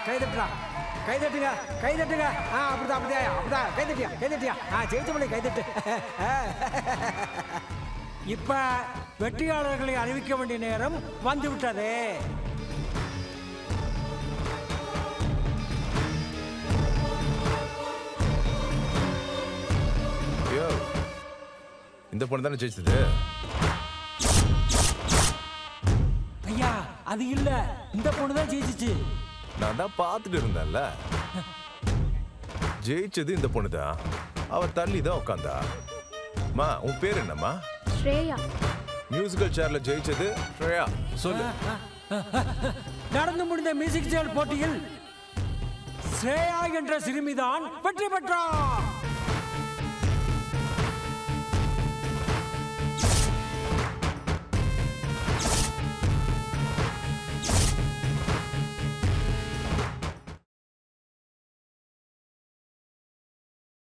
கை தட்டுறா கை தட்டுங்க கை தட்டுங்க ஆ அப்படிதான் அப்படிதான் அப்படிதான் கை தட்டியா கை தட்டியா ஆ ஜெயிச்ச மணி கை தட்டு இப்ப வெற்றியாளர்களை அறிவிக்க வேண்டிய நேரம் வந்து விட்டது ஐயோ இந்த பொண்ணு தானே ஜெயிச்சது ஐயா அது இல்ல இந்த பொண்ணு தான் ஜெயிச்சிச்சு நான் தான் பார்த்துட்டு இருந்தேன்ல ஜெயிச்சது இந்த பொண்ணு தான் அவ தள்ளி தான் உட்காந்தா மா உன் பேர் என்னம்மா ஸ்ரேயா மியூசிக்கல் சேர்ல ஜெயிச்சது ஸ்ரேயா சொல்லு நடந்து முடிந்த மியூசிக் சேர் போட்டியில் ஸ்ரேயா என்ற சிறுமிதான் வெற்றி பெற்றார்